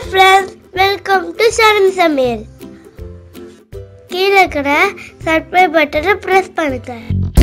friends welcome to சரண் சமையல் கீழே இருக்கிற சப்ஸ்கிரைப் பட்டனை ப்ரெஸ் பண்ணுங்க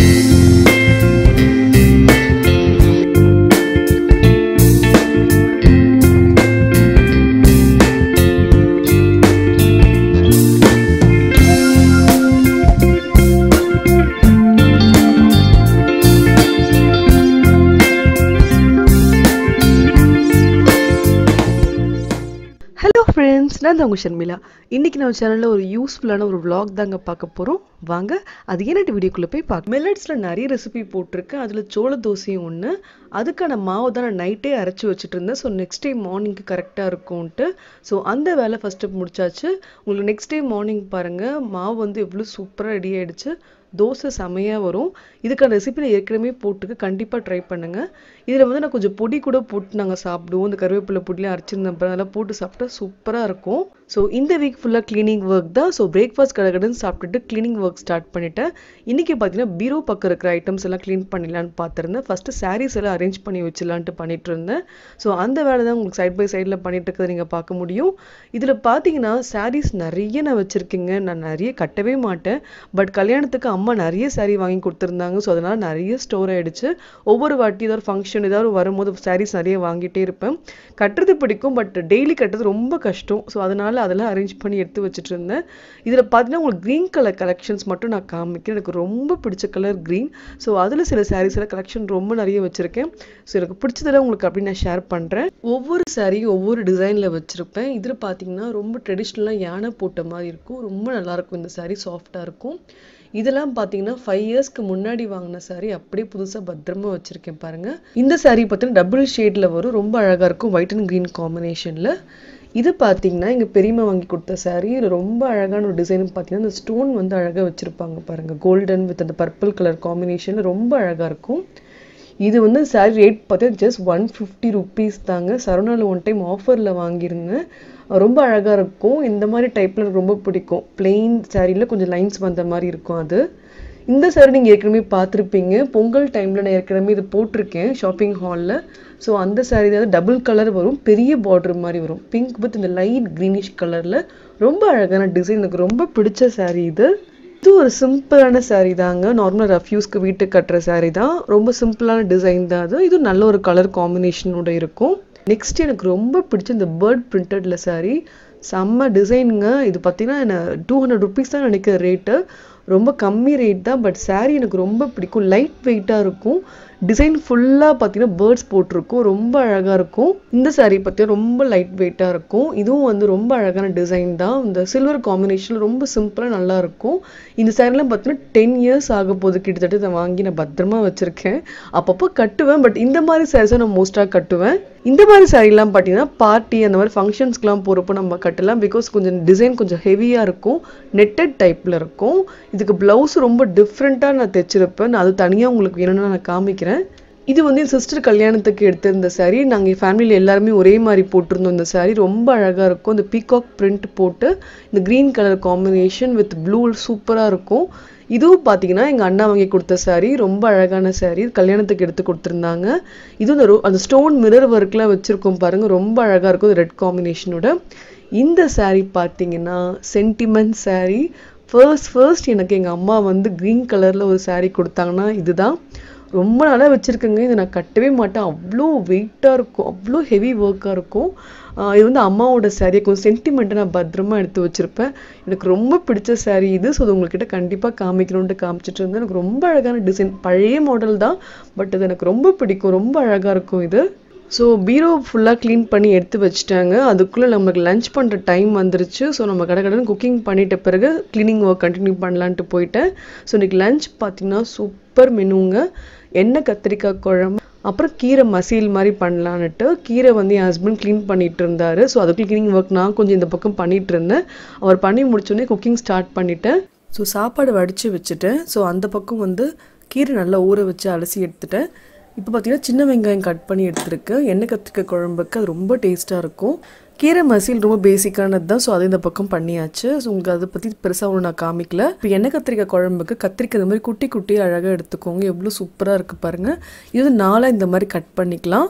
ஹலோ ஃப்ரெண்ட்ஸ் நான் தான் உங்கள் ஷர்மிளா இன்றைக்கி நம்ம சேனலில் ஒரு யூஸ்ஃபுல்லான ஒரு vlog தாங்க பார்க்க போகிறோம் வாங்க அது என்னட்டு வீடியோக்குள்ளே போய் பார்க்க மில்லட்ஸில் நிறைய ரெசிபி போட்டிருக்கேன் அதில் சோள தோசையும் ஒன்று அதுக்கான மாவு தான் நான் நைட்டே அரைச்சி வச்சுட்டு இருந்தேன் ஸோ நெக்ஸ்ட் டே மார்னிங்க்கு கரெக்டாக இருக்கும்ன்ட்டு ஸோ அந்த வேலை ஃபஸ்ட்டு முடிச்சாச்சு உங்களுக்கு நெக்ஸ்ட் டே மார்னிங் பாருங்கள் மாவு வந்து எவ்வளோ சூப்பராக ரெடி ஆயிடுச்சு தோசை செமையாக வரும் இதுக்கான ரெசிபி நான் ஏற்கனவே போட்டுக்கு கண்டிப்பாக ட்ரை பண்ணுங்கள் இதில் வந்து நான் கொஞ்சம் பொடி கூட போட்டு நாங்கள் சாப்பிடுவோம் இந்த கருவேப்பிலை பொடிலாம் அரைச்சிருந்தேன் அப்புறம் அதெல்லாம் போட்டு சாப்பிட்டா சூப்பராக இருக்கும் ஸோ இந்த வீக் ஃபுல்லாக க்ளீனிங் ஒர்க் தான் ஸோ பிரேக்ஃபாஸ்ட் கடகடன்னு சாப்பிட்டுட்டு க்ளீனிங் ஒர்க் ஸ்டார்ட் பண்ணிட்டேன் இன்றைக்கி பார்த்தீங்கன்னா பீரோ பக்கம் இருக்கிற ஐட்டம்ஸ் எல்லாம் க்ளீன் பண்ணிடலான்னு பார்த்துருந்தேன் ஃபஸ்ட்டு சாரீஸ் எல்லாம் அரேஞ்ச் பண்ணி வச்சிடலான்ட்டு பண்ணிட்டு இருந்தேன் ஸோ அந்த வேலை தான் உங்களுக்கு சைட் பை சைடில் பண்ணிட்டு இருக்கிறத நீங்கள் பார்க்க முடியும் இதில் பார்த்தீங்கன்னா சாரீஸ் நிறைய நான் வச்சுருக்கேங்க நான் நிறைய கட்டவே மாட்டேன் பட் கல்யாணத்துக்கு அம்மா நிறைய saree வாங்கி கொடுத்துருந்தாங்க ஸோ அதனால் நிறைய ஸ்டோர் ஆயிடுச்சு ஒவ்வொரு வாட்டி ஏதாவது ஃபங்க்ஷன் ஏதாவது வரும்போது சாரீஸ் நிறைய வாங்கிட்டே இருப்பேன் கட்டுறது பிடிக்கும் பட் டெய்லி கட்டுறது ரொம்ப கஷ்டம் ஸோ அதனால் அதெல்லாம் அரேஞ்ச் பண்ணி எடுத்து வச்சுட்டு இருந்தேன் இதில் பார்த்தீங்கன்னா உங்களுக்கு க்ரீன் கலர் கலெக்ஷன்ஸ் மட்டும் நான் காமிக்கிறேன் எனக்கு ரொம்ப பிடிச்ச கலர் க்ரீன் ஸோ அதில் சில sarees எல்லாம் கலெக்ஷன் ரொம்ப நிறைய வச்சுருக்கேன் ஸோ எனக்கு பிடிச்சதெல்லாம் உங்களுக்கு அப்படி நான் ஷேர் பண்ணுறேன் ஒவ்வொரு சாரியும் ஒவ்வொரு டிசைனில் வச்சுருப்பேன் இதில் பார்த்தீங்கன்னா ரொம்ப ட்ரெடிஷ்னலாக யானை போட்ட மாதிரி இருக்கும் ரொம்ப நல்லாயிருக்கும் இந்த saree சாஃப்டாக இருக்கும் இதெல்லாம் பார்த்தீங்கன்னா ஃபைவ் இயர்ஸ்க்கு முன்னாடி வாங்கின saree அப்படியே புதுசாக பத்திரமா வச்சுருக்கேன் பாருங்கள் இந்த saree பார்த்தீங்கன்னா டபுள் ஷேடில் வரும் ரொம்ப அழகாக இருக்கும் ஒயிட் அண்ட் க்ரீன் காம்பினேஷனில் இது பார்த்தீங்கன்னா எங்கள் பெரியம்மா வாங்கி கொடுத்த saree இது ரொம்ப அழகான ஒரு டிசைன் பார்த்தீங்கன்னா இந்த ஸ்டோன் வந்து அழகாக வச்சுருப்பாங்க பாருங்கள் கோல்டன் வித் அந்த பர்பிள் கலர் காம்பினேஷனில் ரொம்ப அழகாக இருக்கும் இது வந்து saree ரேட் பார்த்தா ஜஸ்ட் ஒன் ஃபிஃப்டி ருபீஸ் தாங்க சரவணாவில் ஒன் டைம் ஆஃபரில் வாங்கியிருந்தேன் ரொம்ப அழகாக இருக்கும் இந்த மாதிரி டைப்பில் எனக்கு ரொம்ப பிடிக்கும் பிளெயின் சாரியில் கொஞ்சம் லைன்ஸ் வந்த மாதிரி இருக்கும் அது இந்த saree நீங்கள் ஏற்கனவே பார்த்துருப்பீங்க பொங்கல் டைமில் நான் ஏற்கனவே இது போட்டிருக்கேன் ஷாப்பிங் ஹாலில் ஸோ அந்த saree தான் டபுள் கலர் வரும் பெரிய பார்டர் மாதிரி வரும் பிங்க் வித் இந்த லைட் க்ரீனிஷ் கலரில் ரொம்ப அழகான டிசைன் எனக்கு ரொம்ப பிடிச்ச saree இது இது ஒரு சிம்பிளான saree தாங்க நார்மல் ரஃப்யூஸ்க்கு வீட்டுக்கு கட்டுற saree தான் ரொம்ப சிம்பிளான டிசைன் தான் அது இது நல்ல ஒரு கலர் காம்பினேஷனோட இருக்கும் நெக்ஸ்ட் எனக்கு ரொம்ப பிடிச்ச இந்த பேர்ட் பிரிண்டட்ல saree செம்ம டிசைனுங்க இது பார்த்தீங்கன்னா டூ ஹண்ட்ரட் ருபீஸ் தான் நினைக்கிற ரேட்டு ரொம்ப கம்மி ரேட் தான் பட் saree எனக்கு ரொம்ப பிடிக்கும் லைட் வெயிட்டாக இருக்கும் டிசைன் ஃபுல்லாக பார்த்தீங்கன்னா பேர்ட்ஸ் போட்டிருக்கும் ரொம்ப அழகாக இருக்கும் இந்த saree பார்த்தீங்கன்னா ரொம்ப லைட் வெயிட்டாக இருக்கும் இதுவும் வந்து ரொம்ப அழகான டிசைன் தான் இந்த சில்வர் காம்பினேஷன் ரொம்ப சிம்பிளாக நல்லா இருக்கும் இந்த சாரிலாம் பார்த்தீங்கன்னா டென் இயர்ஸ் ஆக போகுது கிட்டத்தட்ட இதை வாங்கி நான் பத்திரமா வச்சிருக்கேன் அப்பப்போ கட்டுவேன் பட் இந்த மாதிரி சாரீஸை நான் மோஸ்ட்டாக கட்டுவேன் இந்த மாதிரி சாரீலாம் பார்த்தீங்கன்னா பார்ட்டி அந்த மாதிரி ஃபங்க்ஷன்ஸ்க்குலாம் போகிறப்போ நம்ம கட்டலாம் பிகாஸ் கொஞ்சம் டிசைன் கொஞ்சம் ஹெவியாக இருக்கும் நெட்டட் டைப்பில் இருக்கும் இதுக்கு ப்ளவுஸ் ரொம்ப டிஃப்ரெண்ட்டாக நான் தைச்சிருப்பேன் நான் அது தனியாக உங்களுக்கு வேணும்னு நான் காமிக்கிறேன் இது வந்து என் சிஸ்டர் கல்யாணத்துக்கு எடுத்திருந்த saree நாங்கள் என் ஃபேமிலியில் எல்லாருமே ஒரே மாதிரி போட்டிருந்தோம் இந்த saree ரொம்ப அழகாக இருக்கும் இந்த பீகாக் பிரிண்ட் போட்டு இந்த green colour combination with blue சூப்பராக இருக்கும் இதுவும் பார்த்தீங்கன்னா எங்கள் அண்ணா வாங்கி கொடுத்த saree ரொம்ப அழகான saree கல்யாணத்துக்கு எடுத்து கொடுத்துருந்தாங்க இது அந்த ரொ- அந்த ஸ்டோன் மிரர் ஒர்க்லாம் வச்சுருக்கோம் பாருங்க ரொம்ப அழகாக இருக்கும் ரெட் காம்பினேஷனோட இந்த saree பார்த்தீங்கன்னா சென்டிமெண்ட் saree ஃபர்ஸ்ட் ஃபர்ஸ்ட் எனக்கு எங்கள் அம்மா வந்து க்ரீன் கலரில் ஒரு saree கொடுத்தாங்கன்னா இதுதான் ரொம்ப நாளாக வச்சுருக்கேங்க இதை நான் கட்டவே மாட்டேன் அவ்வளோ வெயிட்டாக இருக்கும் அவ்வளோ ஹெவி ஒர்க்காக இருக்கும் ஆஹ் இது வந்து அம்மாவோட saree கொஞ்சம் சென்டிமெண்ட்டை நான் பத்திரமா எடுத்து வச்சுருப்பேன் எனக்கு ரொம்ப பிடிச்ச saree இது ஸோ அது உங்கள்கிட்ட கண்டிப்பாக காமிக்கணுன்ட்டு காமிச்சிட்டு இருந்தேன் எனக்கு ரொம்ப அழகான டிசைன் பழைய மாடல் தான் பட் இது எனக்கு ரொம்ப பிடிக்கும் ரொம்ப அழகாக இருக்கும் இது ஸோ பீரோ ஃபுல்லாக க்ளீன் பண்ணி எடுத்து வச்சுட்டாங்க அதுக்குள்ளே நமக்கு லஞ்ச் பண்ணுற டைம் வந்துருச்சு ஸோ நம்ம கடை கடன் குக்கிங் பண்ணிட்ட பிறகு க்ளீனிங் ஒர்க் கண்டினியூ பண்ணலான்ட்டு போயிட்டேன் ஸோ இன்னைக்கு லஞ்ச் பார்த்தீங்கன்னா சூப்பர் மெனுங்க எண்ணெய் கத்திரிக்காய் குழம்பு அப்புறம் கீரை மசியல் மாதிரி பண்ணலான்னுட்டு கீரை வந்து என் ஹஸ்பண்ட் க்ளீன் பண்ணிட்டு இருந்தாரு ஸோ அதுக்கு க்ளீனிங் ஒர்க் நான் கொஞ்சம் இந்த பக்கம் பண்ணிட்டு இருந்தேன் அவர் பண்ணி முடிச்சோடனே குக்கிங் ஸ்டார்ட் பண்ணிட்டேன் ஸோ சாப்பாடு வடித்து வச்சுட்டேன் ஸோ அந்த பக்கம் வந்து கீரை நல்லா ஊற வச்சு அலசி எடுத்துட்டேன் இப்போ பார்த்தீங்கன்னா சின்ன வெங்காயம் கட் பண்ணி எடுத்துருக்கேன் எண்ணெய் கத்திரிக்காய் குழம்புக்கு அது ரொம்ப டேஸ்ட்டாக இருக்கும் கீரை மசியல் ரொம்ப பேசிக்கானது தான் ஸோ அது இந்த பக்கம் பண்ணியாச்சு ஸோ உங்களுக்கு அதை பற்றி பெருசாக ஒன்றும் நான் காமிக்கல இப்போ எண்ணெய் கத்திரிக்காய் குழம்புக்கு கத்திரிக்காய் இந்த மாதிரி குட்டி குட்டி அழகாக எடுத்துக்கோங்க எவ்வளோ சூப்பராக இருக்குது பாருங்கள் இது நாளாக இந்த மாதிரி கட் பண்ணிக்கலாம்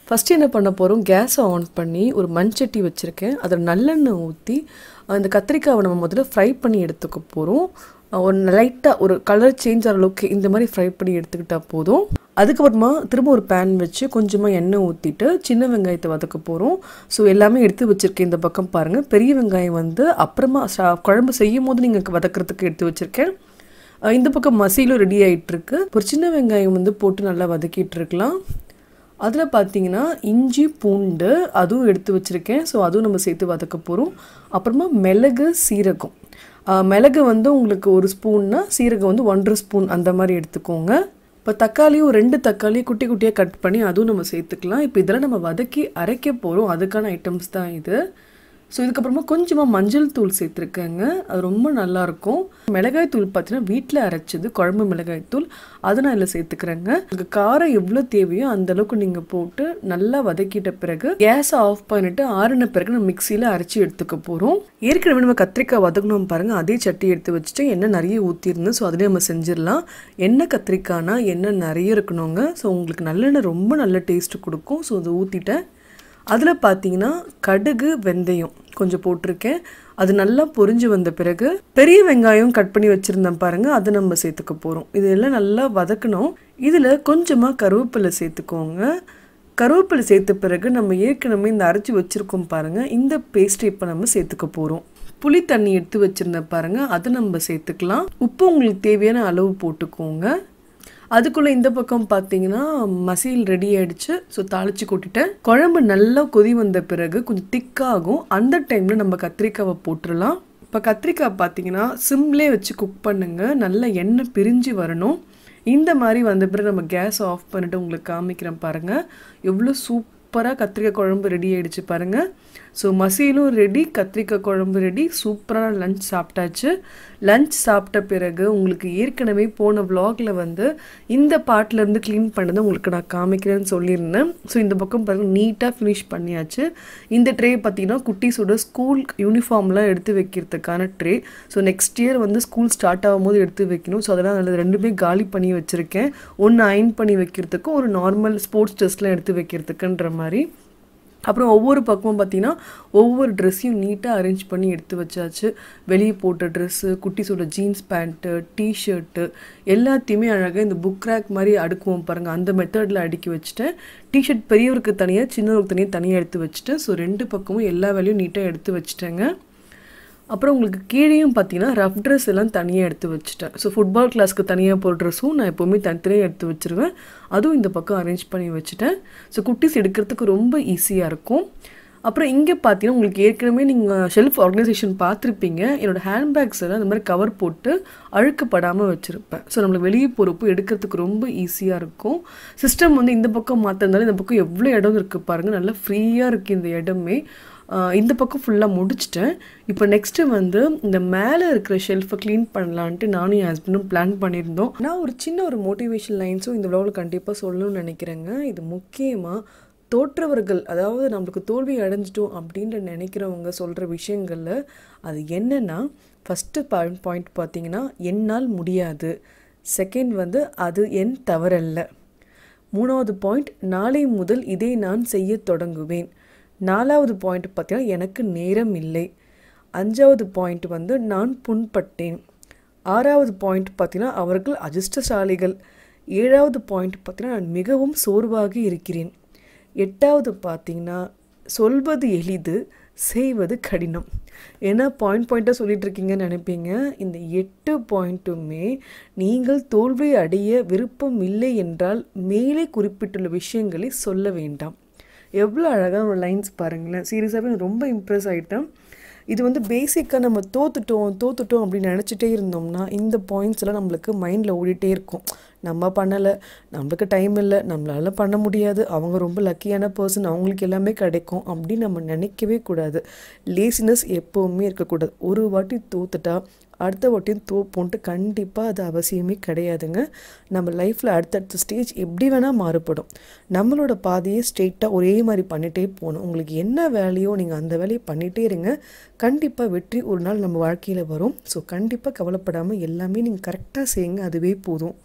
ஃபஸ்ட்டு என்ன பண்ண போகிறோம் கேஸை ஆன் பண்ணி ஒரு மண்சட்டி வச்சுருக்கேன் அதில் நல்லெண்ணெய் ஊற்றி அந்த கத்திரிக்காவை நம்ம முதல்ல ஃப்ரை பண்ணி எடுத்துக்க போகிறோம் ஒரு லைட்டாக ஒரு கலர் சேஞ்ச் ஆகிற அளவுக்கு இந்த மாதிரி ஃப்ரை பண்ணி எடுத்துக்கிட்டால் போதும் அதுக்கப்புறமா திரும்ப ஒரு பேன் வச்சு கொஞ்சமாக எண்ணெய் ஊற்றிட்டு சின்ன வெங்காயத்தை வதக்க போகிறோம் ஸோ எல்லாமே எடுத்து வச்சுருக்கேன் இந்த பக்கம் பாருங்கள் பெரிய வெங்காயம் வந்து அப்புறமா சா- குழம்பு செய்யும் போது நீங்கள் வதக்கிறதுக்கு எடுத்து வச்சுருக்கேன் அஹ் இந்த பக்கம் மசிலும் ரெடி ஆகிட்டுருக்கு ஒரு சின்ன வெங்காயம் வந்து போட்டு நல்லா வதக்கிட்டு இருக்கலாம் அதில் பார்த்தீங்கன்னா இஞ்சி பூண்டு அதுவும் எடுத்து வச்சுருக்கேன் ஸோ அதுவும் நம்ம சேர்த்து வதக்க போகிறோம் அப்புறமா மிளகு சீரகம் அஹ் மிளகு வந்து உங்களுக்கு ஒரு ஸ்பூன்னா சீரகம் வந்து ஒன்றரை ஸ்பூன் அந்த மாதிரி எடுத்துக்கோங்க இப்போ தக்காளியும் ரெண்டு தக்காளி குட்டி குட்டியாக கட் பண்ணி அதுவும் நம்ம சேர்த்துக்கலாம் இப்போ இதெல்லாம் நம்ம வதக்கி அரைக்க போகிறோம் அதுக்கான ஐட்டம்ஸ் தான் இது ஸோ இதுக்கப்புறமா கொஞ்சமாக மஞ்சள் தூள் சேர்த்துருக்கேங்க அது ரொம்ப நல்லாயிருக்கும் மிளகாய் தூள் பார்த்தீங்கன்னா வீட்டில் அரைச்சது குழம்பு மிளகாய் தூள் அதை நான் இதில் சேர்த்துக்கிறேங்க உங்களுக்கு காரம் எவ்வளோ தேவையோ அந்த அளவுக்கு நீங்கள் போட்டு நல்லா வதக்கிட்ட பிறகு கேஸை ஆஃப் பண்ணிட்டு ஆறின பிறகு நம்ம மிக்சியில் அரைச்சி எடுத்துக்க போகிறோம் ஏற்கனவே நம்ம கத்திரிக்காய் வதக்கணும் பாருங்கள் அதே சட்டி எடுத்து வச்சுட்டு எண்ணெய் நிறைய ஊற்றிருந்தேன் ஸோ அதிலே நம்ம செஞ்சிடலாம் எண்ணெய் கத்திரிக்காய்னா எண்ணெய் நிறைய இருக்கணுங்க ஸோ உங்களுக்கு நல்லெண்ணெய் ரொம்ப நல்ல டேஸ்ட் கொடுக்கும் ஸோ அதை ஊற்றிட்டேன் அதில் பார்த்தீங்கன்னா கடுகு வெந்தயம் கொஞ்சம் போட்டிருக்கேன் அது நல்லா பொரிஞ்சு வந்த பிறகு பெரிய வெங்காயம் கட் பண்ணி வச்சுருந்தேன் பாருங்கள் அதை நம்ம சேர்த்துக்க போகிறோம் இதெல்லாம் நல்லா வதக்கணும் இதில் கொஞ்சமாக கருவேப்பிலை சேர்த்துக்கோங்க கருவேப்பிலை சேர்த்த பிறகு நம்ம ஏற்கனவே இந்த அரைச்சி வச்சுருக்கோம் பாருங்கள் இந்த பேஸ்ட்டை இப்போ நம்ம சேர்த்துக்க போகிறோம் புளி தண்ணி எடுத்து வச்சுருந்தேன் பாருங்கள் அதை நம்ம சேர்த்துக்கலாம் உப்பு உங்களுக்கு தேவையான அளவு போட்டுக்கோங்க அதுக்குள்ளே இந்த பக்கம் பார்த்தீங்கன்னா மசியல் ரெடி ஆயிடுச்சு ஸோ தாளிச்சு கொட்டிட்டேன் குழம்பு நல்லா கொதி வந்த பிறகு கொஞ்சம் திக்காகும் அந்த டைமில் நம்ம கத்திரிக்காவை போட்டுடலாம் இப்போ கத்திரிக்காய் பார்த்தீங்கன்னா சிம்லே வச்சு குக் பண்ணுங்க நல்லா எண்ணெய் பிரிஞ்சு வரணும் இந்த மாதிரி வந்த பிறகு நம்ம கேஸ் ஆஃப் பண்ணிட்டு உங்களுக்கு காமிக்கிறேன் பாருங்கள் எவ்வளோ சூப்பராக கத்திரிக்காய் குழம்பு ரெடி ஆயிடுச்சு பாருங்கள் ஸோ மசியலும் ரெடி கத்திரிக்காய் குழம்பு ரெடி சூப்பரான லஞ்ச் சாப்பிட்டாச்சு லஞ்ச் சாப்பிட்ட பிறகு உங்களுக்கு ஏற்கனவே போன vlogல வந்து இந்த பார்ட்ல இருந்து க்ளீன் பண்ணதை உங்களுக்கு நான் காமிக்கிறேன்னு சொல்லியிருந்தேன் ஸோ இந்த பக்கம் பாருங்க நீட்டாக ஃபினிஷ் பண்ணியாச்சு இந்த ட்ரே பார்த்தீங்கன்னா குட்டீஸோட ஸ்கூல் யூனிஃபார்ம்லாம் எடுத்து வைக்கிறதுக்கான ட்ரே ஸோ நெக்ஸ்ட் இயர் வந்து ஸ்கூல் ஸ்டார்ட் ஆகும்போது எடுத்து வைக்கணும் ஸோ அதெல்லாம் நல்லது ரெண்டுமே காலி பண்ணி வச்சுருக்கேன் ஒன்று அயன் பண்ணி வைக்கிறதுக்கும் ஒரு நார்மல் ஸ்போர்ட்ஸ் ட்ரெஸ்லாம் எடுத்து வைக்கிறதுக்குன்ற மாதிரி அப்புறம் ஒவ்வொரு பக்கமும் பார்த்தீங்கன்னா ஒவ்வொரு ட்ரெஸ்ஸையும் நீட்டாக அரேஞ்ச் பண்ணி எடுத்து வச்சாச்சு வெளியே போட்ட ட்ரெஸ்ஸு குட்டிஸோட ஜீன்ஸ் பேண்ட்டு டிஷர்ட்டு எல்லாத்தையுமே அழகாக இந்த புக் ரேக் மாதிரி அடுக்குவோம் பாருங்கள் அந்த மெத்தடில் அடுக்கி வச்சுட்டேன் டிஷர்ட் பெரியவருக்கு தனியாக சின்னவருக்கு தனியாக தனியாக எடுத்து வச்சுட்டேன் ஸோ ரெண்டு பக்கமும் எல்லா வேலையும் நீட்டாக எடுத்து வச்சுட்டேங்க அப்புறம் உங்களுக்கு கீழேயும் பார்த்தீங்கன்னா ரஃப் ட்ரெஸ் எல்லாம் தனியாக எடுத்து வச்சுட்டேன் ஸோ ஃபுட்பால் கிளாஸ்க்கு தனியாக போடுற ட்ரெஸ்ஸும் நான் எப்போவுமே தனித்தனியாக எடுத்து வச்சிருவேன் அதுவும் இந்த பக்கம் அரேஞ்ச் பண்ணி வச்சுட்டேன் ஸோ குட்டீஸ் எடுக்கிறதுக்கு ரொம்ப ஈஸியாக இருக்கும் அப்புறம் இங்கே பார்த்தீங்கன்னா உங்களுக்கு ஏற்கனவே நீங்கள் ஷெல்ஃப் ஆர்கனைசேஷன் பார்த்துருப்பீங்க என்னோடய ஹேண்ட்பேக்ஸ் எல்லாம் இந்த மாதிரி கவர் போட்டு அழுக்கப்படாமல் வச்சுருப்பேன் ஸோ நம்மளுக்கு வெளியே போகிறப்போ எடுக்கிறதுக்கு ரொம்ப ஈஸியாக இருக்கும் சிஸ்டம் வந்து இந்த பக்கம் மாற்றிருந்தாலும் இந்த பக்கம் எவ்வளோ இடம் இருக்குது பாருங்கள் நல்லா ஃப்ரீயாக இருக்குது இந்த இடமே ஆஹ் இந்த பக்கம் ஃபுல்லாக முடிச்சிட்டேன் இப்போ நெக்ஸ்ட்டு வந்து இந்த மேலே இருக்கிற ஷெல்ஃபை க்ளீன் பண்ணலான்ட்டு நானும் என் ஹஸ்பண்டும் பிளான் பண்ணியிருந்தோம் நான் ஒரு சின்ன ஒரு மோட்டிவேஷன் லைன்ஸும் இந்த விழாவில் கண்டிப்பாக சொல்லணும்னு நினைக்கிறேங்க இது முக்கியமாக தோற்றவர்கள் அதாவது நம்மளுக்கு தோல்வி அடைஞ்சிட்டோம் அப்படின்ற நினைக்கிறவங்க சொல்கிற விஷயங்களில் அது என்னென்னா ஃபஸ்ட்டு பாயிண்ட் பாயிண்ட் பார்த்தீங்கன்னா என்னால் முடியாது செகண்ட் வந்து அது என் தவறல்ல மூணாவது பாயிண்ட் நாளை முதல் இதை நான் செய்ய தொடங்குவேன் நாலாவது பாயிண்ட் பார்த்தீங்கன்னா எனக்கு நேரம் இல்லை அஞ்சாவது பாயிண்ட் வந்து நான் புண்பட்டேன் ஆறாவது பாயிண்ட் பார்த்தீங்கன்னா அவர்கள் அதிர்ஷ்டசாலிகள் ஏழாவது பாயிண்ட் பார்த்தீங்கன்னா நான் மிகவும் சோர்வாக இருக்கிறேன் எட்டாவது பார்த்தீங்கன்னா சொல்வது எளிது செய்வது கடினம் ஏன்னா பாயிண்ட் பாயிண்ட்டாக சொல்லிட்டு இருக்கீங்கன்னு நினைப்பீங்க இந்த எட்டு பாயிண்ட்டுமே நீங்கள் தோல்வி அடைய விருப்பம் இல்லை என்றால் மேலே குறிப்பிட்டுள்ள விஷயங்களை சொல்ல வேண்டாம் எவ்வளோ அழகான ஒரு லைன்ஸ் பாருங்களேன் சீரியஸாகவே நான் ரொம்ப இம்ப்ரெஸ் ஆகிட்டேன் இது வந்து பேசிக்காக நம்ம தோத்துட்டோம் தோத்துட்டோம் அப்படின்னு நினச்சிட்டே இருந்தோம்னா இந்த பாயிண்ட்ஸ் எல்லாம் நம்மளுக்கு மைண்டில் ஓடிட்டே இருக்கும் நம்ம பண்ணலை நம்மளுக்கு டைம் இல்லை நம்மளால பண்ண முடியாது அவங்க ரொம்ப லக்கியான பர்சன் அவங்களுக்கு எல்லாமே கிடைக்கும் அப்படின்னு நம்ம நினைக்கவே கூடாது லேசினஸ் எப்போவுமே இருக்கக்கூடாது ஒரு வாட்டி தோத்துட்டா அடுத்த வாட்டியும் தோப்போன்ட்டு கண்டிப்பாக அது அவசியமே கிடையாதுங்க நம்ம லைஃப்பில் அடுத்தடுத்த ஸ்டேஜ் எப்படி வேணால் மாறுபடும் நம்மளோட பாதையை ஸ்ட்ரெயிட்டாக ஒரே மாதிரி பண்ணிகிட்டே போகணும் உங்களுக்கு என்ன வேலையோ நீங்கள் அந்த வேலையை பண்ணிகிட்டே இருங்க கண்டிப்பாக வெற்றி ஒரு நாள் நம்ம வாழ்க்கையில் வரும் ஸோ கண்டிப்பாக கவலைப்படாமல் எல்லாமே நீங்கள் கரெக்டாக செய்யுங்க அதுவே போதும் இந்த பக்கம்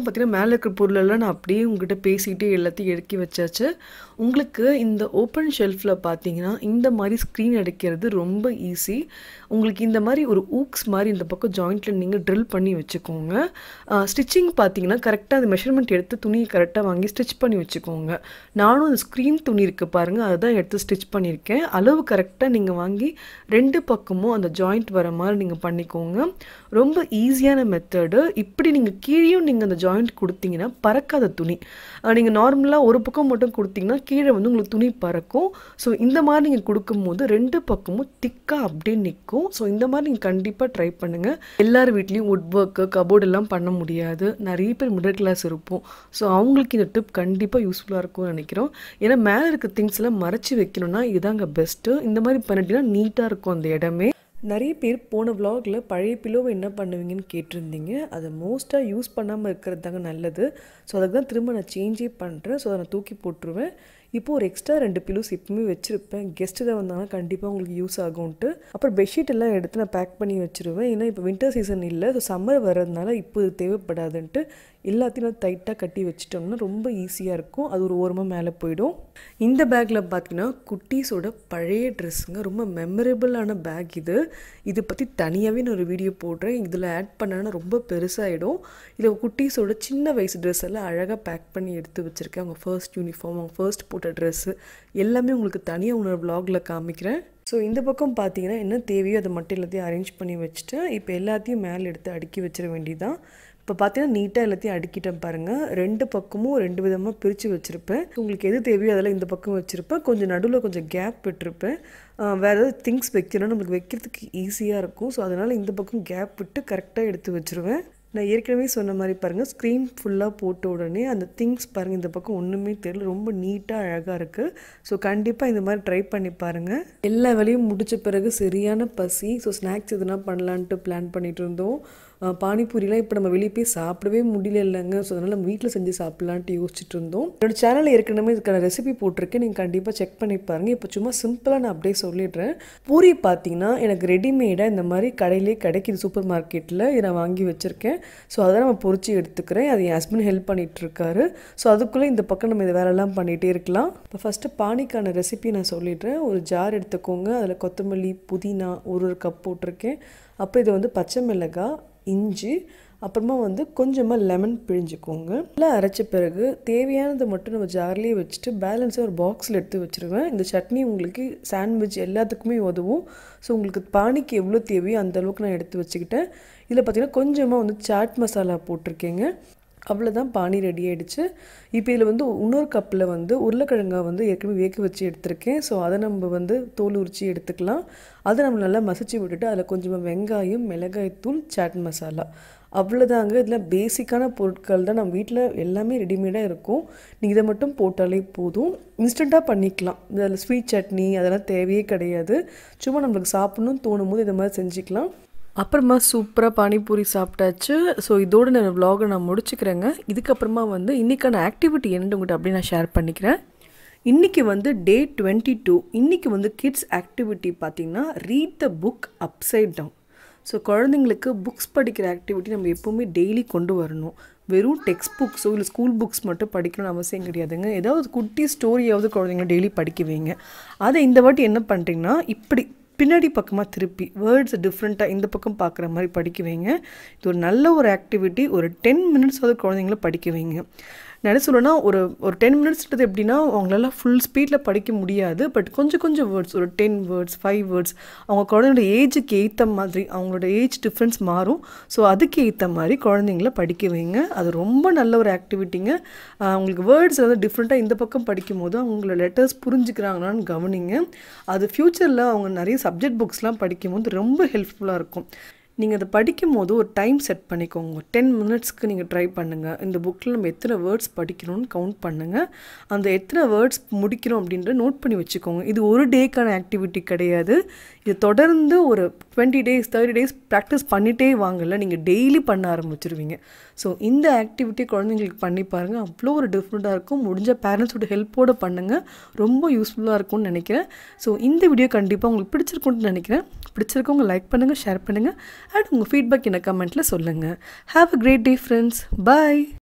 பக்கம் பார்த்தீங்கன்னா மேலே இருக்கிற பொருளெல்லாம் நான் அப்படியே உங்ககிட்ட பேசிக்கிட்டே எல்லாத்தையும் இறக்கி வச்சாச்சு உங்களுக்கு இந்த ஓப்பன் ஷெல்ஃபில் பார்த்தீங்கன்னா இந்த மாதிரி ஸ்க்ரீன் அடைக்கிறது ரொம்ப ஈஸி உங்களுக்கு இந்த மாதிரி ஒரு ஊக்ஸ் மாதிரி இந்த பக்கம் ஜாயிண்ட்டில் நீங்கள் ட்ரில் பண்ணி வச்சுக்கோங்க ஸ்டிச்சிங் பார்த்தீங்கன்னா கரெக்டாக அந்த மெஷர்மெண்ட் எடுத்து துணியை கரெக்டாக வாங்கி ஸ்டிச் பண்ணி வச்சுக்கோங்க நானும் அந்த ஸ்க்ரீன் துணி இருக்குது பாருங்கள் அதுதான் எடுத்து ஸ்டிச் பண்ணியிருக்கேன் அளவு கரெக்டாக நீங்கள் வாங்கி ரெண்டு பக்கமும் அந்த ஜாயிண்ட் வர மாதிரி நீங்கள் பண்ணிக்கோங்க ரொம்ப ஈஸியான மெத்தடு இப்படி நீங்கள் கீழேயும் நீங்கள் அந்த ஜாயிண்ட் கொடுத்தீங்கன்னா பறக்காத துணி நீங்கள் நார்மலாக ஒரு பக்கம் மட்டும் கொடுத்தீங்கன்னா கீழே வந்து உங்களுக்கு துணி பறக்கும் ஸோ இந்த மாதிரி நீங்கள் கொடுக்கும்போது ரெண்டு பக்கமும் திக்காக அப்படியே நிற்கும் ஸோ இந்த மாதிரி நீங்கள் கண்டிப்பாக ட்ரை பண்ணுங்கள் எல்லார் வீட்லேயும் வுட் ஒர்க்கு கபோர்டு எல்லாம் பண்ண முடியாது நிறைய பேர் மிடில் கிளாஸ் இருப்போம் ஸோ அவங்களுக்கு இந்த டிப் கண்டிப்பாக யூஸ்ஃபுல்லாக இருக்கும்னு நினைக்கிறோம் ஏன்னா மேலே இருக்க திங்ஸ் எல்லாம் மறைச்சி வைக்கணும்னா இதாங்க பெஸ்ட்டு இந்த மாதிரி பண்ணிட்டீங்கன்னா நீட்டாக இருக்கும் அந்த இடமே நிறைய பேர் போன vlogல பழைய பிலோவை என்ன பண்ணுவீங்கன்னு கேட்டிருந்தீங்க அதை மோஸ்ட்டாக யூஸ் பண்ணாமல் இருக்கிறது தாங்க நல்லது ஸோ அதுக்கு தான் திரும்ப நான் சேஞ்சே பண்ணுறேன் ஸோ அதை நான் தூக்கி போட்டுருவேன் இப்போ ஒரு எக்ஸ்ட்ரா ரெண்டு பிலோஸ் எப்பவுமே வச்சுருப்பேன் கெஸ்ட்டு தான் வந்தாங்கன்னா கண்டிப்பாக உங்களுக்கு யூஸ் ஆகும்ன்ட்டு அப்புறம் பெட்ஷீட் எல்லாம் எடுத்து நான் பேக் பண்ணி வச்சுருவேன் ஏன்னா இப்போ வின்டர் சீசன் இல்லை ஸோ சம்மர் வர்றதுனால இப்போ இது தேவைப்படாதுன்ட்டு எல்லாத்தையும் நான் டைட்டாக கட்டி வச்சிட்டோம்னா ரொம்ப ஈஸியாக இருக்கும் அது ஒரு ஓரமாக மேலே போயிடும் இந்த பேக்கில் பார்த்தீங்கன்னா குட்டீஸோட பழைய ட்ரெஸ்ஸுங்க ரொம்ப மெமரபிளான பேக் இது இதை பற்றி தனியாகவே நான் ஒரு வீடியோ போடுறேன் இதில் ஆட் பண்ணனா ரொம்ப பெருசாகிடும் இதில் குட்டீஸோட சின்ன வயசு ட்ரெஸ் எல்லாம் அழகாக பேக் பண்ணி எடுத்து வச்சுருக்கேன் அவங்க ஃபர்ஸ்ட் யூனிஃபார்ம் அவங்க ஃபர்ஸ்ட் போட்ட ட்ரெஸ்ஸு எல்லாமே உங்களுக்கு தனியாக உன்னோட vlogல காமிக்கிறேன் ஸோ இந்த பக்கம் பார்த்தீங்கன்னா என்ன தேவையோ அதை மட்டும் எல்லாத்தையும் அரேஞ்ச் பண்ணி வச்சுட்டேன் இப்போ எல்லாத்தையும் மேலே எடுத்து அடுக்கி வச்சிட வேண்டியதான் இப்போ பார்த்தீங்கன்னா நீட்டாக எல்லாத்தையும் அடுக்கிட்டேன் பாருங்கள் ரெண்டு பக்கமும் ரெண்டு விதமாக பிரித்து வச்சுருப்பேன் உங்களுக்கு எது தேவையோ அதெல்லாம் இந்த பக்கம் வச்சுருப்பேன் கொஞ்சம் நடுவில் கொஞ்சம் கேப் விட்டுருப்பேன் ஆஹ் வேறு ஏதாவது திங்ஸ் வைக்கணும்னா நம்மளுக்கு வைக்கிறதுக்கு ஈஸியாக இருக்கும் ஸோ அதனால் இந்த பக்கம் கேப் விட்டு கரெக்டாக எடுத்து வச்சுருவேன் நான் ஏற்கனவே சொன்ன மாதிரி பாருங்கள் ஸ்க்ரீன் ஃபுல்லாக போட்ட உடனே அந்த திங்ஸ் பாருங்கள் இந்த பக்கம் ஒன்றுமே தெரியல ரொம்ப நீட்டாக அழகாக இருக்குது ஸோ கண்டிப்பாக இந்த மாதிரி ட்ரை பண்ணி பாருங்கள் எல்லா வேலையும் முடிச்ச பிறகு சரியான பசி ஸோ ஸ்நாக்ஸ் எதுனா பண்ணலான்ட்டு பிளான் பண்ணிட்டு இருந்தோம் ஆஹ் பானிபூரிலாம் இப்போ நம்ம வெளியே போய் சாப்பிடவே முடியல இல்லைங்க ஸோ அதனால் நம்ம வீட்டில் செஞ்சு சாப்பிட்லான்ட்டு யோசிச்சுட்டு இருந்தோம் என்னோட சேனலில் ஏற்கனவே இதுக்கான ரெசிபி போட்டிருக்கேன் நீங்கள் கண்டிப்பாக செக் பண்ணி பாருங்கள் இப்போ சும்மா சிம்பிளாக நான் அப்படியே சொல்லிடுறேன் பூரி பார்த்தீங்கன்னா எனக்கு ரெடிமேடாக இந்த மாதிரி கடையிலே கிடைக்குது சூப்பர் மார்க்கெட்டில் இதை நான் வாங்கி வச்சுருக்கேன் ஸோ அதை நம்ம பொரிச்சு எடுத்துக்கிறேன் அது என் ஹஸ்பண்ட் ஹெல்ப் பண்ணிட்டு இருக்காரு ஸோ அதுக்குள்ளே இந்த பக்கம் நம்ம இதை வேலைலாம் பண்ணிகிட்டே இருக்கலாம் இப்போ ஃபஸ்ட்டு பானிக்கான ரெசிபி நான் சொல்லிடுறேன் ஒரு ஜார் எடுத்துக்கோங்க அதில் கொத்தமல்லி புதினா ஒரு ஒரு கப் போட்டிருக்கேன் அப்புறம் இது வந்து பச்சை மிளகாய் இஞ்சி அப்புறமா வந்து கொஞ்சமாக லெமன் பிழிஞ்சுக்கோங்க நல்லா அரைச்ச பிறகு தேவையானதை மட்டும் நம்ம ஜார்லேயே வச்சுட்டு பேலன்ஸாக ஒரு பாக்ஸில் எடுத்து வச்சுருவேன் இந்த சட்னி உங்களுக்கு சாண்ட்விச் எல்லாத்துக்குமே உதவும் ஸோ உங்களுக்கு பானிக்கு எவ்வளோ தேவையோ அந்த அளவுக்கு நான் எடுத்து வச்சுக்கிட்டேன் இதில் பார்த்தீங்கன்னா கொஞ்சமாக வந்து சாட் மசாலா போட்டிருக்கேங்க அவ்வளோதான் பானி ரெடி ஆயிடுச்சு இப்போ இதில் வந்து இன்னொரு கப்பில் வந்து உருளைக்கிழங்கா வந்து ஏற்கனவே வேக வச்சு எடுத்திருக்கேன் ஸோ அதை நம்ம வந்து தோல் உரிச்சு எடுத்துக்கலாம் அதை நம்ம நல்லா மசிச்சு விட்டுட்டு அதில் கொஞ்சமாக வெங்காயம் மிளகாய்த்தூள் சாட் மசாலா அவ்வளோதாங்க இதில் பேசிக்கான பொருட்கள் தான் நம்ம வீட்டில் எல்லாமே ரெடிமேடாக இருக்கும் நீங்கள் இதை மட்டும் போட்டாலே போதும் இன்ஸ்டண்ட்டாக பண்ணிக்கலாம் இதில் ஸ்வீட் சட்னி அதெல்லாம் தேவையே கிடையாது சும்மா நம்மளுக்கு சாப்பிட்ணுன்னு தோணும் போது இதை மாதிரி செஞ்சுக்கலாம் அப்புறமா சூப்பராக பானிபூரி சாப்பிட்டாச்சு ஸோ இதோட நான் vlog-அ நான் முடிச்சுக்கிறேங்க இதுக்கப்புறமா வந்து இன்றைக்கான ஆக்டிவிட்டி என்னன்னு உங்கள்கிட்ட அப்படியே நான் ஷேர் பண்ணிக்கிறேன் இன்றைக்கி வந்து டே டுவெண்ட்டி டூ இன்றைக்கி வந்து கிட்ஸ் ஆக்டிவிட்டி பார்த்திங்கன்னா read the book upside down so குழந்தைங்களுக்கு புக்ஸ் படிக்கிற ஆக்டிவிட்டி நம்ம எப்போவுமே டெய்லி கொண்டு வரணும் வெறும் டெக்ஸ்ட் புக்ஸோ இல்லை ஸ்கூல் புக்ஸ் மட்டும் படிக்கணும்னு அவசியம் கிடையாதுங்க ஏதாவது குட்டி ஸ்டோரியாவது குழந்தைங்க டெய்லி படிக்க வைங்க அதை இந்த வாட்டி என்ன பண்ணுறீங்கன்னா இப்படி பின்னாடி பக்கமாக திருப்பி வேர்ட்ஸ் டிஃப்ரெண்ட்டாக இந்த பக்கம் பார்க்குற மாதிரி படிக்க வைங்க இது ஒரு நல்ல ஒரு ஆக்டிவிட்டி ஒரு டென் மினிட்ஸாவது குழந்தைங்கள படிக்க வைங்க நான் என்ன சொல்லுவேன்னா ஒரு ஒரு டென் மினிட்ஸ்ன்றது எப்படின்னா அவங்களால ஃபுல் ஸ்பீடில் படிக்க முடியாது பட் கொஞ்சம் கொஞ்சம் வேர்ட்ஸ் ஒரு டென் வேர்ட்ஸ் ஃபைவ் வேர்ட்ஸ் அவங்க குழந்தைங்களோட ஏஜுக்கு ஏற்ற மாதிரி அவங்களோட ஏஜ் டிஃப்ரென்ஸ் மாறும் ஸோ அதுக்கு ஏற்ற மாதிரி குழந்தைங்கள படிக்க வைங்க அது ரொம்ப நல்ல ஒரு ஆக்டிவிட்டிங்க அவங்களுக்கு வேர்ட்ஸ் வந்து டிஃப்ரெண்ட்டாக இந்த பக்கம் படிக்கும் போது அவங்களோட லெட்டர்ஸ் புரிஞ்சுக்கிறாங்களான்னு கவனிங்க அது ஃப்யூச்சரில் அவங்க நிறைய சப்ஜெக்ட் புக்ஸ்லாம் படிக்கும்போது ரொம்ப ஹெல்ப்ஃபுல்லாக இருக்கும் நீங்கள் அதை படிக்கும் போது ஒரு டைம் செட் பண்ணிக்கோங்க டென் மினிட்ஸ்க்கு நீங்கள் ட்ரை பண்ணுங்கள் இந்த புக்கில் நம்ம எத்தனை வேர்ட்ஸ் படிக்கணும்னு கவுண்ட் பண்ணுங்கள் அந்த எத்தனை வேர்ட்ஸ் முடிக்கிறோம் அப்படின்ற நோட் பண்ணி வச்சுக்கோங்க இது ஒரு டேக்கான ஆக்டிவிட்டி கிடையாது இது தொடர்ந்து ஒரு twenty days thirty days practice பண்ணிகிட்டே வாங்கல நீங்கள் டெய்லி பண்ண ஆரம்பிச்சிருவீங்க ஸோ இந்த ஆக்டிவிட்டி குழந்தைங்களுக்கு பண்ணி பாருங்கள் அவ்வளோ ஒரு டிஃப்ரெண்ட்டாக இருக்கும் முடிஞ்ச பேரண்ட்ஸோட ஹெல்ப்போடு பண்ணுங்கள் ரொம்ப யூஸ்ஃபுல்லாக இருக்கும்னு நினைக்கிறேன் ஸோ இந்த வீடியோ கண்டிப்பாக உங்களுக்கு பிடிச்சிருக்கும்னு நினைக்கிறேன் பிடிச்சிருக்கவங்க லைக் பண்ணுங்கள் ஷேர் பண்ணுங்கள் அண்ட் உங்கள் ஃபீட்பேக் என்ன கமெண்ட்டில் சொல்லுங்கள் have a great day friends bye